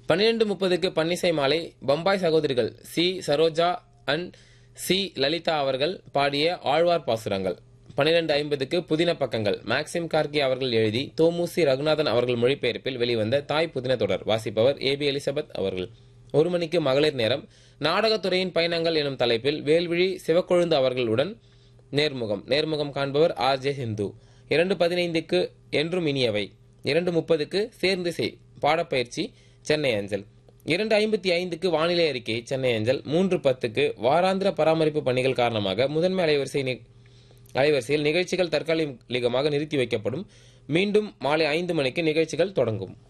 பன்னிரண்டு முப்பதுக்கு பன்னிசை மாலை பம்பாய் சகோதரிகள் C Saroja and C Lalitha அவர்கள் பாடிய ஆழ்வார் பாசுரங்கள் பன்னிரண்டு ஐம்பதுக்கு புதின பக்கங்கள் மேக்சிம் கார்கி அவர்கள் எழுதி தோமுசி ரகுநாதன் அவர்கள் மொழிபெயர்ப்பில் வெளிவந்த தாய் புதின தொடர் வாசிப்பவர் ஏ பி எலிசபெத் அவர்கள் ஒரு மணிக்கு மகளிர் நேரம் நாடகத்துறையின் பயணங்கள் எனும் தலைப்பில் வேல்விழி சிவக்கொழுந்து அவர்களுடன் நேர்முகம் நேர்முகம் காண்பவர் ஆர் ஜே ஹிந்து இரண்டு பதினைந்துக்கு என்றும் இனியவை இரண்டு முப்பதுக்கு சேர்ந்து செய் பாடப்பயிற்சி சென்னை அஞ்சல் இரண்டு ஐம்பத்தி ஐந்துக்கு வானிலை அறிக்கை சென்னை அஞ்சல் மூன்று பத்துக்கு வாராந்திர பராமரிப்பு பணிகள் காரணமாக முதன்மை அலைவரிசை நி- அலைவரிசையில் நிகழ்ச்சிகள் தற்காலிகமாக நிறுத்தி வைக்கப்படும் மீண்டும் மாலை ஐந்து மணிக்கு நிகழ்ச்சிகள் தொடங்கும்